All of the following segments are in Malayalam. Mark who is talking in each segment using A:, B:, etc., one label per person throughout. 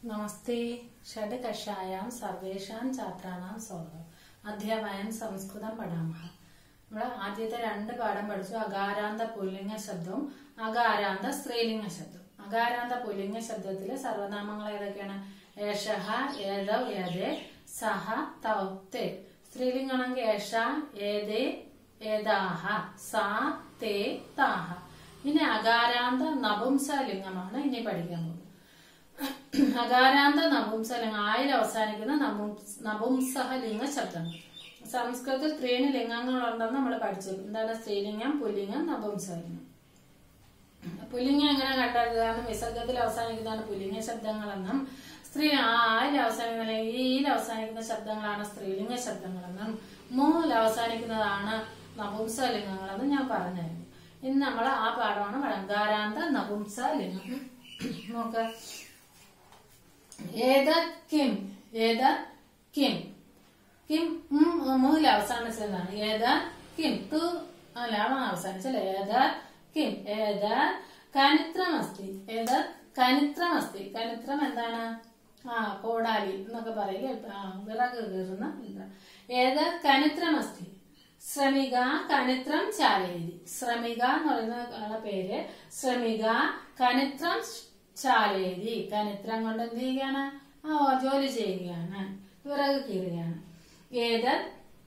A: നമസ്തേ ഷഡ്കഷായാം സർവേഷാം ഛാത്രാണാം സ്വാഗതം അധ്യാപനം സംസ്കൃതം പഠാമഹ നമ്മൾ ആദ്യത്തെ രണ്ട് പാഠം പഠിച്ചു അകാരാന്ത പുല്ലിംഗ ശബ്ദവും അകാരാന്ത സ്ത്രീലിംഗ ശബ്ദവും അകാരാന്ത പുല്ലിംഗ ശബ്ദത്തിലെ സർവനാമങ്ങൾ ഏതൊക്കെയാണ് ഏഷഹ ഏതവ് ഏതേ സഹ തൗ തേ സ്ത്രീലിംഗാണെങ്കിൽ ഏഷ ഏതേ ഏതാഹ സാ തേ താഹ ഇനി അകാരാന്ത നപുംസലിംഗമാണ് ഇനി പഠിക്കാൻ പോകുന്നത് അകാരാന്ത നപുംസലിംഗം ആയിൽ അവസാനിക്കുന്ന നപുംസ- നപുംസഹലിംഗ ശബ്ദങ്ങൾ സംസ്കൃതത്തിൽ ത്രീണി ലിംഗങ്ങളുണ്ടെന്ന് നമ്മൾ പഠിച്ചു എന്താണ് സ്ത്രീലിംഗം പുല്ലിംഗം നപുംസലിംഗം പുല്ലിംഗം എങ്ങനെ കണ്ടെത്തുകയാണ് വിസർഗത്തിൽ അവസാനിക്കുന്നതാണ് പുല്ലിംഗ ശബ്ദങ്ങളെന്നും സ്ത്രീ ആ ആയിൽ അവസാനിക്കുന്ന അല്ലെങ്കിൽ ഈയിൽ അവസാനിക്കുന്ന ശബ്ദങ്ങളാണ് സ്ത്രീലിംഗ ശബ്ദങ്ങളെന്നും മൂന്നിൽ അവസാനിക്കുന്നതാണ് നപുംസലിംഗങ്ങളെന്നും ഞാൻ പറഞ്ഞായിരുന്നു ഇന്ന് നമ്മൾ ആ പാഠമാണ് വഴങ്കാരാന്ത നപുംസലിംഗം നോക്ക് ഏതത് കിം ഏതത് കിം കിം ഉം മൂന്നിൽ അവസാനിച്ചതാണ് ഏതാ കിം തു അല്ലാണ് അവസാനിച്ചല്ലേ ഏതാ കിം ഏതാ കനിത്രമസ്തി ഏതാ കനിത്രമസ്തി കനിത്രം എന്താണ് ആ കോടാലി എന്നൊക്കെ പറയില്ലേ ആ, വിറക് കീറുന്ന യന്ത്രം. ഏതാ കനിത്രമസ്തി ശ്രമിക കനിത്രം ചാലയതി ശ്രമിക എന്ന് പറയുന്ന ആളുടെ പേര് ശ്രമിക കനിത്രം ചാലയതി കനിത്രം കൊണ്ട് എന്ത് ചെയ്യുകയാണ് ആ ജോലി ചെയ്യുകയാണ് വിറക് കീറുകയാണ് ഏതത്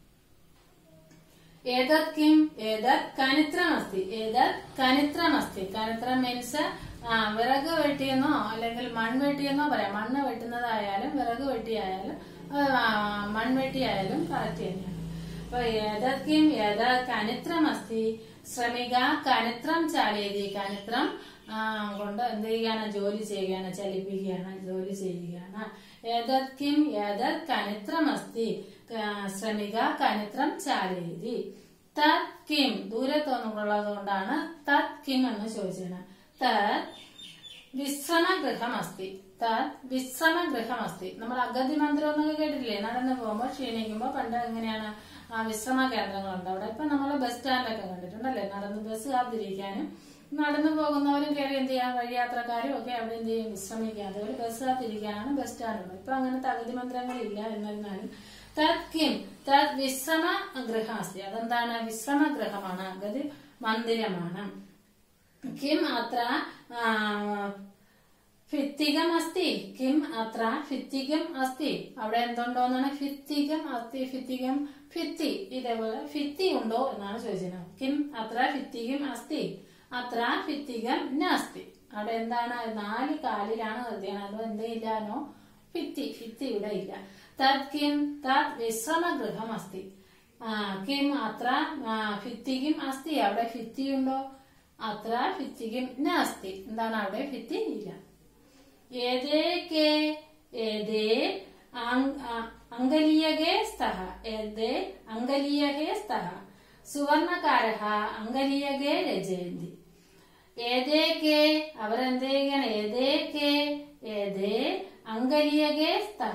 A: ഏതത് കിം ഏതത് കനിത്രമസ്തി ഏതത് കനിത്രമസ്തി കനിത്രം മീൻസ് ആ വിറക് വെട്ടിയെന്നോ അല്ലെങ്കിൽ മൺവെട്ടിയെന്നോ പറയാം മണ്ണ് വെട്ടുന്നതായാലും വിറക് വെട്ടിയായാലും ആ, മൺവെട്ടിയായാലും കറക്റ്റ് തന്നെയാണ് അപ്പൊ ഏതത് കിം ഏതത് കനിത്രമസ്തി ശ്രമിക കനിത്രം ചാലേതി കനിത്രം ആ, കൊണ്ട് എന്ത് ചെയ്യാണ് ജോലി ചെയ്യുകയാണ് ചലിപ്പിക്കുകയാണ് ജോലി ചെയ്യുകയാണ് ഏതത് കിം ഏതത് കനിത്രമസ്തി ക- ശ്രമിക കനിത്രം ചാലേതി തത് കിം ദൂരത്തോന്നുള്ളത് കൊണ്ടാണ് തത് കിം എന്ന് ചോദിച്ചത് തത് വിശ്രമഗൃഹമസ്തി തത് വിശ്രമഗൃഹമസ്തി നമ്മൾ അഗതി മന്ദിരം എന്നൊക്കെ കേട്ടില്ലേ നടന്നു പോകുമ്പോൾ ക്ഷീണിക്കുമ്പോൾ പണ്ട് എങ്ങനെയാണ് ആ വിശ്രമ കേന്ദ്രങ്ങളുണ്ട് അവിടെ ഇപ്പൊ നമ്മൾ ബസ് സ്റ്റാൻഡൊക്കെ കണ്ടിട്ടുണ്ടല്ലേ നടന്ന് ബസ് കാത്തിരിക്കാനും നടന്നു പോകുന്നവരും കയറി എന്ത് ചെയ്യാം വഴിയാത്രക്കാരും ഒക്കെ അവിടെ എന്ത് ചെയ്യും വിശ്രമിക്കുക അതുപോലെ ബസ് കാത്തിരിക്കാനാണ് ബസ് സ്റ്റാൻഡുള്ളത് ഇപ്പൊ അങ്ങനത്തെ അഗതി മന്ദിരങ്ങളില്ല എന്നിരുന്നാലും തത് കിം തത് വിശ്രമ ഗൃഹമസ്തി അതെന്താണ് വിശ്രമ ഗൃഹമാണ് അഗതി മന്ദിരമാണ് കിം അത്ര ആ, ഫിത്തികം അസ്തി കിം അത്ര ഫിത്തികം അസ്തി അവിടെ എന്തുണ്ടോന്നാണ് ഫിത്തികം അസ്തി ഫിത്തികം ഫിത്തി ഇതേപോലെ ഫിത്തി ഉണ്ടോ എന്നാണ് ചോദിച്ചത് കിം അത്ര ഫിത്തികം അസ്തി അത്ര ഫിത്തികം നാസ്തി അവിടെ എന്താണ് നാല് കാലിലാണ് നിർത്തിയാണ് അത് എന്തേ ഇല്ലാനോ ഫിത്തി ഫിത്തി ഇവിടെ ഇല്ല തത് കിം തത് വിശ്രമഗൃഹം അസ്തി ആ, കിം അത്ര ആ, ഫിത്തിക്കും അസ്തി അവിടെ ഫിത്തി ഉണ്ടോ അത്ര ഫിത്തിക്കും നാസ്തി എന്താണ് അവിടെ ഫിത്തി ഇല്ല ഏതേക്കെ ഏതേ അങ്- അ- അങ്കലീയകേ സ്തഃ ഏതേ അങ്കലീയകേ സ്തഃ സുവർണകാരഃ അങ്കലീയകേ രചയന്തി ഏതേക്കെ അവരെന്ത് ചെയ്യണം ഏതേക്കെ ഏതേ അങ്കലീയകേ സ്തഃ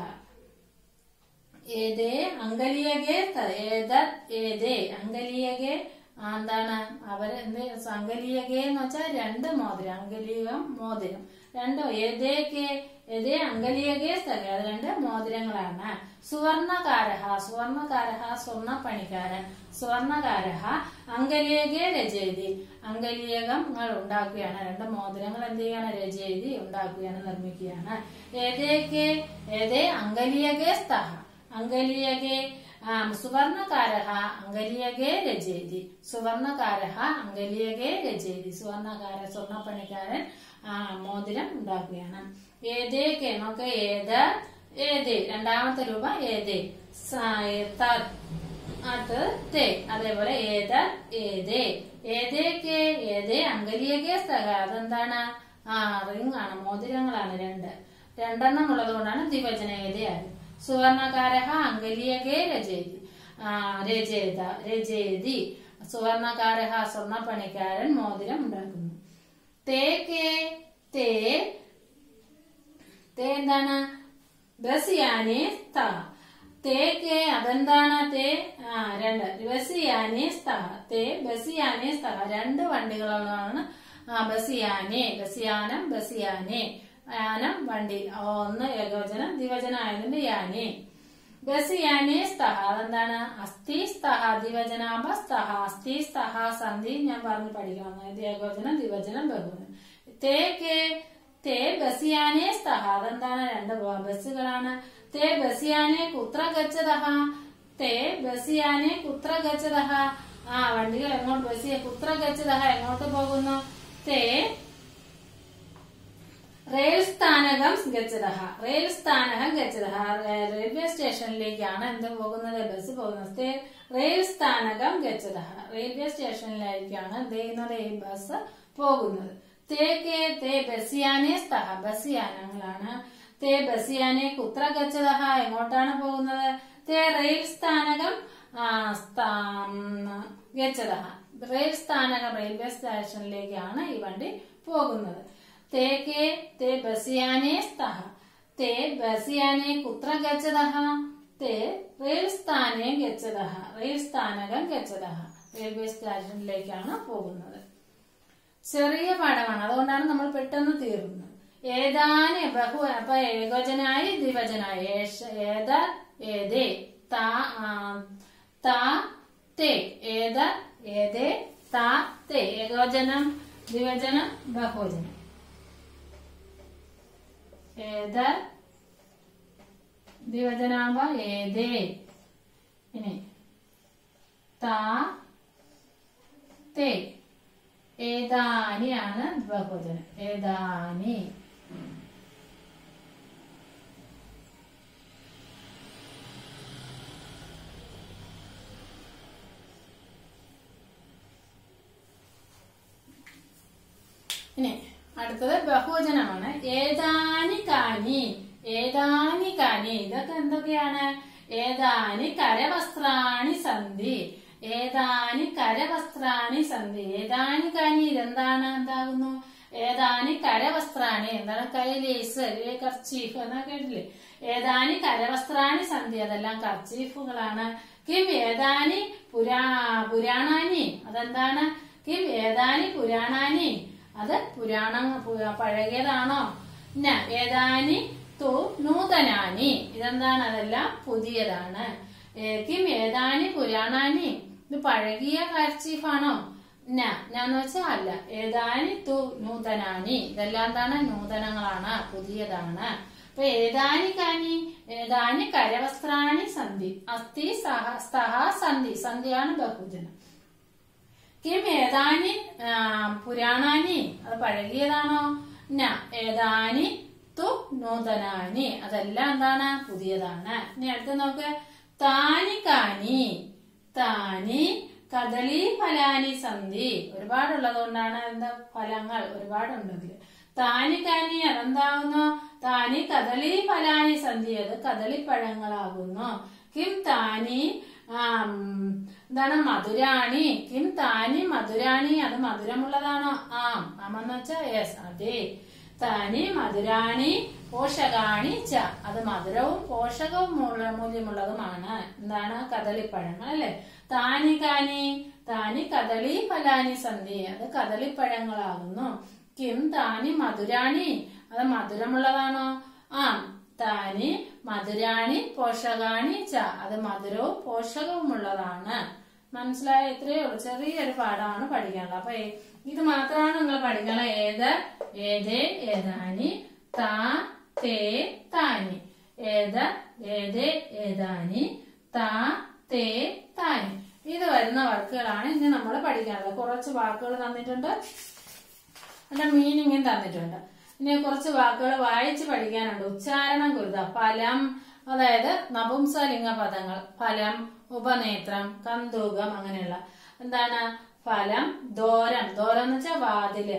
A: ഏതേ അങ്കലിയകെ ത- ഏതത് ഏതേ അങ്കലിയകെ ആ, എന്താണ് അവര് എന്ത് അങ്കലിയകെ എന്ന് വെച്ചാൽ രണ്ട് മോതിരം അങ്കലികം മോതിരം രണ്ടോ ഏതേക്കെ ഏതേ അങ്കലിയകെ സ്ഥലം അത് രണ്ട് മോതിരങ്ങളാണ് സുവർണകാരഹ സുവർണകാരഹ സ്വർണ്ണ പണിക്കാരൻ സുവർണകാരഹ അങ്കലിയകെ രചയതി അങ്കലിയകങ്ങൾ ഉണ്ടാക്കുകയാണ് രണ്ട് മോതിരങ്ങൾ എന്ത് ചെയ്യാണ് രചയതി ഉണ്ടാക്കുകയാണ് നിർമ്മിക്കുകയാണ് ഏതേക്കെ ഏതേ അങ്കലിയകെ സ്തഹ അങ്കലിയകെ സുവർണകാരഹ അങ്കലിയകെ രചയതി സുവർണകാരഹ അങ്കലിയകെ രചയതി സുവർണകാര സ്വർണ്ണപ്പണിക്കാരൻ ആ, മോതിരം ഉണ്ടാക്കുകയാണ് ഏതേക്കെ നമുക്ക് ഏത് ഏതേ രണ്ടാമത്തെ രൂപ ഏതേ സ- തത് അത് തേ അതേപോലെ ഏത് ഏതേ ഏതേക്കെ ഏതേ അങ്കലിയകെ സ്ഥല അതെന്താണ് ആ റിംഗ് ആണ് മോതിരങ്ങളാണ് രണ്ട് രണ്ടെണ്ണം ഉള്ളത് കൊണ്ടാണ് ദ്വിവചന ഏതയായത് സുവർണകാരഹ അങ്കലിയകെ രചയതി ആ, രചയിത രചയതി സുവർണകാരഹ സ്വർണ്ണപ്പണിക്കാരൻ മോതിരം ഉണ്ടാക്കുന്നു തേക്കെ തേ തേ എന്താണ് ബസ് യാനെ സ്ഥ തേക്കെ അതെന്താണ് തേ ആ രണ്ട് ബസ് യാനെ സ്ഥ തേ ബസ് യാനെ സ്ഥ രണ്ട് വണ്ടികളാണ് ആ ബസ് യാനെ ബസ് യാനം ബസ് യാനെ യാനം വണ്ടി ഒന്ന് ഏകവചനം ദ്വിവചനം ആയതിന്റെ യാനി ബസ് യാനി സ്തഹ അതെന്താണ് അസ്ഥി സ്തഹ ദ്വിവചനാഭ സ്തഹ അസ്ഥി സ്തഹ സന്ധി ഞാൻ പറഞ്ഞു പഠിക്കണം അതായത് ഏകവചനം ദ്വിവചനം ബഹുവചനം തേ കെ തേ ബസിയാനെ സ്തഹ അതെന്താണ് രണ്ട് ബ- ബസ്സുകളാണ് തേ ബസിയാനെ കുത്ര ഗച്ഛതഹ തേ ബസിയാനെ കുത്ര ഗച്ഛതഹ ആ വണ്ടികൾ എങ്ങോട്ട് ബസ് കുത്ര ഗച്ഛതഹ എങ്ങോട്ട് പോകുന്നു തേ റെയിൽ സ്ഥാനകം ഗച്ഛതഹ റെയിൽ സ്ഥാനകം ഗച്ഛതഹ റെയിൽവേ സ്റ്റേഷനിലേക്കാണ് എന്ത് പോകുന്നത് ബസ് പോകുന്നത് തേ- റെയിൽ സ്ഥാനകം ഗച്ഛതഹ റെയിൽവേ സ്റ്റേഷനിലേക്കാണ് എന്ത് ചെയ്യുന്നത് ഈ ബസ് പോകുന്നത് തേക്ക് തേ ബസിയാനെ സ്തഹ ബസിയാനങ്ങളാണ് തേ ബസിയാനെ കുത്ര ഗച്ഛതഹ എങ്ങോട്ടാണ് പോകുന്നത് തേ റെയിൽ സ്ഥാനകം ആ, സ്ഥാ- ഗച്ഛതഹ റെയിൽ സ്ഥാനകം റെയിൽവേ സ്റ്റേഷനിലേക്കാണ് ഈ വണ്ടി പോകുന്നത് തേക്കെ തേ ബസിയാനെ സ്തഹ തേ ബസിയാനെ കുത്ര ഗച്ഛതഹ തേ റെയിൽ സ്ഥാനെ ഗച്ഛതഹ റെയിൽ സ്ഥാനകം ഗച്ഛതഹ റെയിൽവേ സ്റ്റേഷനിലേക്കാണ് പോകുന്നത് ചെറിയ പാഠമാണ് അതുകൊണ്ടാണ് നമ്മൾ പെട്ടെന്ന് തീർന്നത് ഏതാന് ബഹു അപ്പൊ ഏകവചനായി ദ്വിവചനായി ഏഷ- ഏത ഏതേ താ ആ, താ തേ ഏത ഏതേ താ തേ ഏകവചനം ദ്വിവചനം ബഹുവചനം ഏത ദ്വിവചനാകുമ്പ ഏതേ ഇനി താ തേ ഏതാനിയാണ് ബഹുവചനം ഏതാനി ഇനി അടുത്തത് ബഹുവചനമാണ് ഏതാനി കാനി ഏതാനി കാനി ഇതൊക്കെ എന്തൊക്കെയാണ് ഏതാനി കരവസ്ത്രാണി സന്ധി ഏതാനി കരവസ്ത്രാണി സന്ധി ഏതാനി കാനി ഇതെന്താണ് എന്താകുന്നു ഏതാനി കരവസ്ത്രാണി എന്താണ് കൈലേസ് കർച്ചീഫ് എന്നൊക്കെ കേട്ടില്ലേ ഏതാനി കരവസ്ത്രാണി സന്ധി അതെല്ലാം കർച്ചീഫുകളാണ് കിം ഏതാനി പുരാ പുരാണാനി അതെന്താണ് കിം ഏതാനി പുരാണാനി അത് പുരാണ പു- പഴകിയതാണോ ന ഏതാനി തു നൂതനാനി ഇതെന്താണ് അതെല്ലാം പുതിയതാണ് ഏ, കിം ഏതാനി പുരാണാനി ഇത് പഴകിയ കർച്ചീഫാണോ ന എന്ന് വെച്ചാൽ അല്ല ഏതാനി തു നൂതനാനി ഇതെല്ലാം എന്താണ് നൂതനങ്ങളാണ് പുതിയതാണ് അപ്പൊ ഏതാനി കാനി ഏതാനി കരവസ്ത്രാണി സന്ധി അസ്ഥി സഹ സ്തഹ സന്ധി സന്ധിയാണ് ബഹുജനം കിം ഏതാനി ആ, പുരാണാനി അത് പഴകിയതാണോ ന ഏതാനി തു നൂതനാനി അതെല്ലാം എന്താണ് പുതിയതാണ് ഇനി അടുത്ത് നോക്ക് താനി കാനി താനി കദളി ഫലാനി സന്ധി ഒരുപാടുള്ളത് കൊണ്ടാണ് എന്താ ഫലങ്ങൾ ഒരുപാടുണ്ടെങ്കിൽ താനി കാനി അതെന്താകുന്നു താനി കദളി ഫലാനി സന്ധി അത് കദളിപ്പഴങ്ങളാകുന്നു കിം താനി ആം, എന്താണ് മധുരാണി കിം താനി മധുരാണി അത് മധുരമുള്ളതാണോ ആം ആമെന്ന് വെച്ചാ യെസ് അതെ താനി മധുരാണി പോഷകാണി ച അത് മധുരവും പോഷകവും മൂല- മൂല്യമുള്ളതുമാണ് എന്താണ് കദളിപ്പഴങ്ങൾ അല്ലെ താനി കാനി താനി കദളി ഫലാനി സന്ധി അത് കദളിപ്പഴങ്ങളാകുന്നു കിം താനി മധുരാണി അത് മധുരമുള്ളതാണോ ആ താനി മധുരാണി പോഷകാണി ച അത് മധുരവും പോഷകവുമുള്ളതാണ് മനസ്സിലായ ഇത്രയേ ഉള്ളൂ ചെറിയൊരു പാഠമാണ് പഠിക്കാനുള്ളത് അപ്പൊ ഏ- ഇത് മാത്രമാണ് നിങ്ങൾ പഠിക്കാനുള്ളത് ഏത് ഏതേ ഏതാനി താ തേ താനി ഏത് ഏതേ ഏതാനി താ തേ താനി ഇത് വരുന്ന വർക്കുകളാണ് ഇനി നമ്മൾ പഠിക്കാനുള്ളത് കുറച്ച് വാക്കുകൾ തന്നിട്ടുണ്ട് അതിന്റെ മീനിങ്ങും തന്നിട്ടുണ്ട് ഇനി കുറച്ച് വാക്കുകൾ വായിച്ച് പഠിക്കാനുണ്ട് ഉച്ചാരണം കുരുത ഫലം അതായത് നപുംസലിംഗ പദങ്ങൾ ഫലം ഉപനേത്രം കന്തൂകം അങ്ങനെയുള്ള എന്താണ് ഫലം ദോരം ദോരം എന്ന് വെച്ചാൽ വാതില്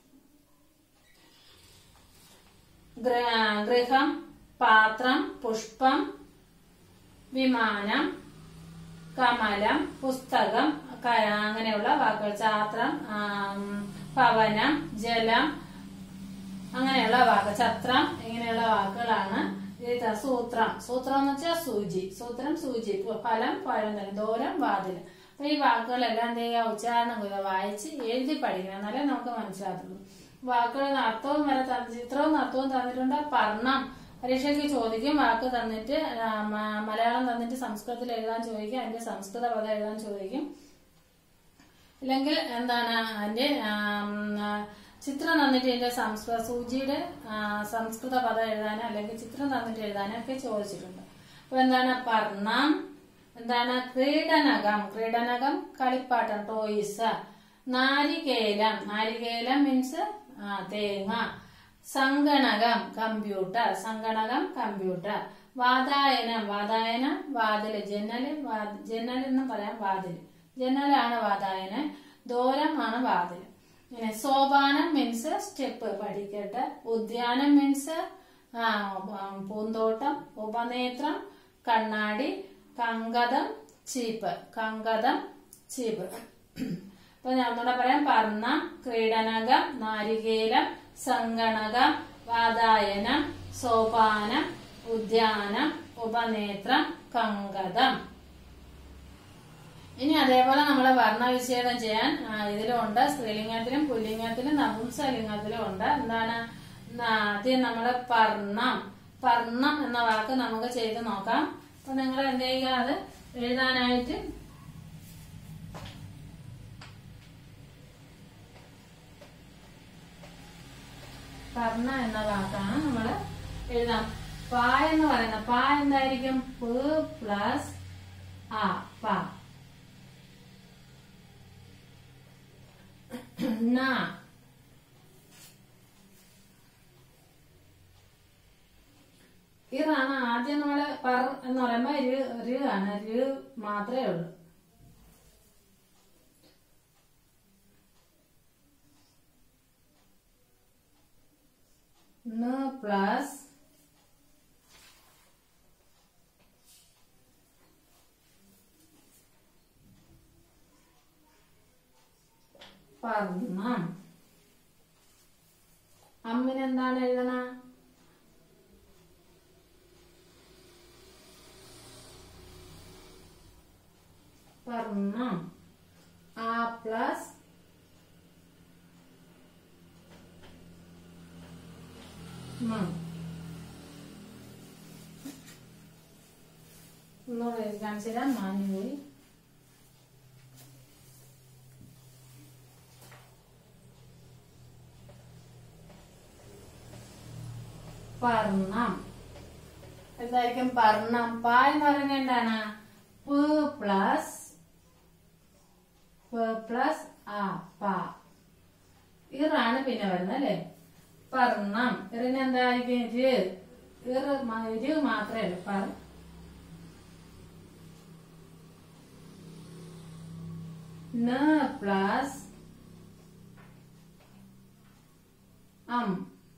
A: ഗൃ- ഗൃഹം പാത്രം പുഷ്പം വിമാനം കമലം പുസ്തകം ക- അങ്ങനെയുള്ള വാക്കുകൾ ചാത്രം ആം, ഭവനം ജലം അങ്ങനെയുള്ള വാക്ക് ചത്രം ഇങ്ങനെയുള്ള വാക്കുകളാണ് ഇത് സൂത്രം സൂത്രം എന്ന് വെച്ചാൽ സൂചി സൂത്രം സൂചി പു- ഫലം പഴം തന്നെ ദൂരം വാതിൽ അപ്പൊ ഈ വാക്കുകളെല്ലാം എന്ത് ചെയ്യുക ഉച്ചാരണം ചെയ്യുക വായിച്ച് എഴുതി പഠിക്കണം എന്നാലേ നമുക്ക് മനസ്സിലാകുള്ളൂ വാക്കുകളുടെ അർത്ഥവും വരെ തന്ന- ചിത്രവും അർത്ഥവും തന്നിട്ടുണ്ട് പർണം പരീക്ഷയ്ക്ക് ചോദിക്കും വാക്ക് തന്നിട്ട് ആ, മ- മലയാളം തന്നിട്ട് സംസ്കൃതത്തിൽ എഴുതാൻ ചോദിക്കും അതിന്റെ സംസ്കൃത പദം എഴുതാൻ ചോദിക്കും ഇല്ലെങ്കിൽ എന്താണ് അതിന്റെ ആം, ആ, ചിത്രം തന്നിട്ട് ഇതിന്റെ സംസ്കൃത സൂചിയുടെ ആ, സംസ്കൃത പദം എഴുതാനോ അല്ലെങ്കിൽ ചിത്രം തന്നിട്ട് എഴുതാനോ ഒക്കെ ചോദിച്ചിട്ടുണ്ട് അപ്പൊ എന്താണ് പർണം എന്താണ് ക്രീഡനകം ക്രീഡനകം കളിപ്പാട്ടം ടോയ്സ് നാരികേലം നാരികേലം മീൻസ് തേങ്ങ സങ്കണകം കമ്പ്യൂട്ടർ സങ്കണകം കമ്പ്യൂട്ടർ വാതായനം വാതായനം വാതില് ജനല് വാ- ജനൽ എന്ന് പറയാം വാതില് ജനലാണ് വാതായനം ദൂരമാണ് വാതില് ഇങ്ങനെ സോപാനം മീൻസ് സ്റ്റെപ്പ് പഠിക്കട്ടെ ഉദ്യാനം മീൻസ് പൂന്തോട്ടം ഉപനേത്രം കണ്ണാടി കങ്കതം ചീപ്പ് കങ്കതം ചീപ്പ് അപ്പൊ ഞാൻ ഒന്നുകൂടെ പറയാം പർണം ക്രീഡനകം നാരികേലം സങ്കണകം വാതായനം സോപാനം ഉദ്യാനം ഉപനേത്രം കങ്കതം ഇനി അതേപോലെ നമ്മൾ വർണ്ണവിച്ഛേദം ചെയ്യാൻ ആ, ഇതിലുണ്ട് സ്ത്രീലിംഗത്തിലും പുല്ലിംഗത്തിലും നപുംസലിംഗത്തിലും ഉണ്ട് എന്താണ് ന- ആദ്യം നമ്മള് പർണം പർണം എന്ന വാക്ക് നമുക്ക് ചെയ്ത് നോക്കാം അപ്പൊ നിങ്ങൾ എന്ത് ചെയ്യുക അത് എഴുതാനായിട്ട് പർണ എന്ന വാക്കാണ് നമ്മൾ എഴുതാം പ എന്ന് പറയുന്നത് പ എന്തായിരിക്കും പ് പ്ലസ് ആ പ ന ഇറാണ് ആദ്യം നമ്മള് പർ എന്ന് പറയുമ്പോ ര് ര് ആണ് ര് മാത്രമേ ഉള്ളൂ ന പ്ലസ് പർണം അമ്മിന് എന്താണ് എഴുതണ പർണം ആ പ്ലസ് മ ഒന്നുകൂടെ എഴുതി കാണിച്ചു തരാം മാഞ്ഞു പോയി പർണം എന്തായിരിക്കും പർണം പ എന്ന് പറയുന്നത് എന്താണ് പ് പ്ലസ് പ് പ്ലസ് ആ പ ഇറാണ് പിന്നെ വരുന്നത് അല്ലേ പർണം ഇറിന് എന്തായിരിക്കും ര് ഇർ മ- ര് മാത്രമേ ഉള്ളൂ പർ ന പ്ലസ് അം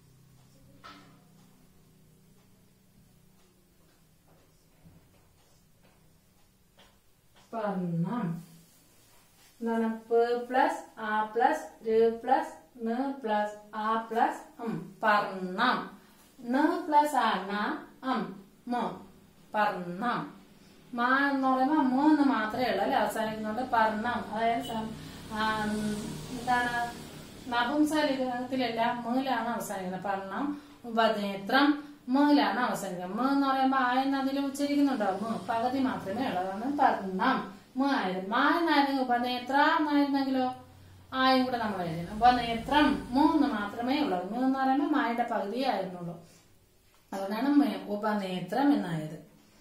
A: പർണം എന്താണ് പ് പ്ലസ് ആ പ്ലസ് ര് പ്ലസ് ന പ്ലസ് ആ പ്ലസ് ഉം പർണം ന പ്ലസ് ആ ന അം മ പർണം മാ എന്ന് പറയുമ്പോ മൂന്ന് മാത്രമേ ഉള്ളൂ അല്ലെ അവസാനിക്കുന്നുണ്ട് പർണം അതായത് സം- ആ, ഉം, എന്താണ് നപുംസലിംഗത്തിലെല്ലാം മൂലാണ് അവസാനിക്കുന്നത് പർണം ഉപനേത്രം മൂലാണ് അവസാനിക്കുന്നത് മ എന്ന് പറയുമ്പോ ആ എന്ന് അതിൽ ഉച്ചരിക്കുന്നുണ്ടോ മ പകുതി മാത്രമേ ഉള്ളൂ അതാണ് പർണം മ ആയത് മാ എന്നായിരുന്നു ഉപനേത്ര എന്നായിരുന്നെങ്കിലോ ആയും കൂടെ നമ്മൾ എഴുതണം ഉപനേത്രം മൂന്ന് മാത്രമേ ഉള്ളൂ മ എന്ന് പറയുമ്പോ മായുടെ പകുതിയേ ആയിരുന്നുള്ളൂ അതുകൊണ്ടാണ് മ- ഉപനേത്രം എന്നായത്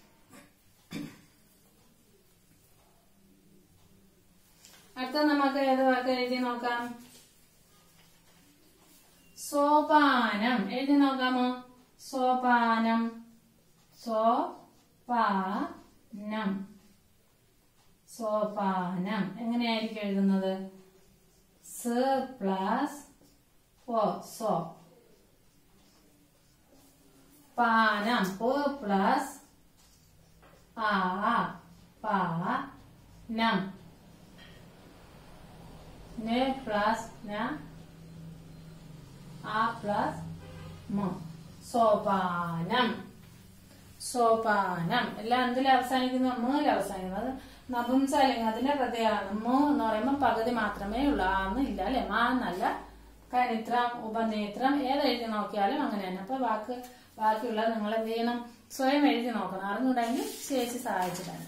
A: അടുത്ത നമുക്ക് ഏത് വാക്ക് എഴുതി നോക്കാം സോപാനം എഴുതി നോക്കാമോ സോപാനം സോപാനം സോപാനം എങ്ങനെയായിരിക്കും എഴുതുന്നത് സ് പ്ലസ് ഓ സോ പാനം പ പ്ലസ് ആ പാനം ന പ്ലസ് ന ആ പ്ലസ് മ സോപാനം സോപാനം എല്ലാം എന്തിൽ അവസാനിക്കുന്നു മൂന്നിൽ അവസാനിക്കുന്നത് നപുംസലിംഗത്തിന്റെ പ്രത്യേകമാണ് മോ എന്ന് പറയുമ്പോൾ പകുതി മാത്രമേ ഉള്ളൂ ആന്ന് ഇല്ല അല്ലെ മാ എന്നല്ല കനിത്രം ഉപനേത്രം ഏത് എഴുതി നോക്കിയാലും അങ്ങനെ തന്നെ അപ്പൊ വാക്ക് ബാക്കിയുള്ളത് നിങ്ങൾ എന്ത് ചെയ്യണം സ്വയം എഴുതി നോക്കണം അറിഞ്ഞുണ്ടെങ്കിൽ ചേച്ചി സഹായിച്ചിട്ടാണ്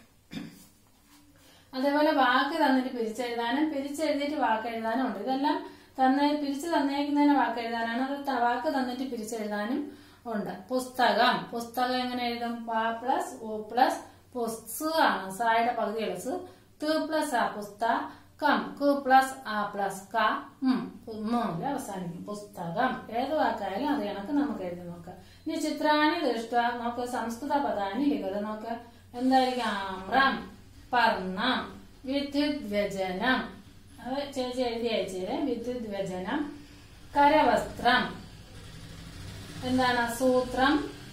A: അതേപോലെ വാക്ക് തന്നിട്ട് പിരിച്ചെഴുതാനും പിരിച്ചെഴുതിയിട്ട് വാക്ക് എഴുതാനും ഉണ്ട് ഇതെല്ലാം തന്നെ പിരിച്ചു തന്നേക്കുന്നതിന് വാക്ക് എഴുതാനാണ് അത് ത- വാക്ക് തന്നിട്ട് പിരിച്ചെഴുതാനും ഉണ്ട് പുസ്തകം പുസ്തകം എങ്ങനെ എഴുതും പ പ്ലസ് ഒ പ്ലസ് പുസ് ആണ് സായുടെ പകുതി എളുസ് ത് പ്ലസ് ആ പുസ്തകം കു പ്ലസ് ആ പ്ലസ് ക ഉം മൂന്നിൽ അവസാനിക്കും പുസ്തകം ഏത് വാക്കായാലും അത് കണക്ക് നമുക്ക് എഴുതി നോക്കാം ഇനി ചിത്രാണി ദൃഷ്ട നോക്ക് സംസ്കൃത പദാനി ലിഖിത നോക്ക് എന്തായിരിക്കും ആമ്രം പർണം വിദ്യുത് വ്യജനം അത് ചേച്ചി എഴുതി അയച്ചേരെ വിദ്യുത് വ്യജനം കരവസ്ത്രം എന്താണ് സൂത്രം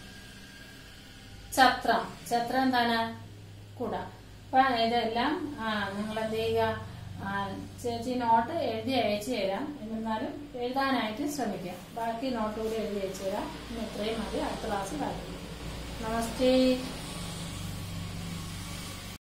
A: ഛത്രം ഛത്രം എന്താണ് കുട അപ്പൊ ഇതെല്ലാം ആ നിങ്ങൾ എന്ത് ചെയ്യുക ആ, ചേച്ചി നോട്ട് എഴുതി അയച്ചു തരാം എന്നിരുന്നാലും എഴുതാനായിട്ട് ശ്രമിക്കുക ബാക്കി നോട്ട് കൂടി എഴുതി അയച്ചു തരാം ഇന്ന് ഇത്രയും മതി അടുത്ത ക്ലാസ് ബാക്കി നമസ്തേ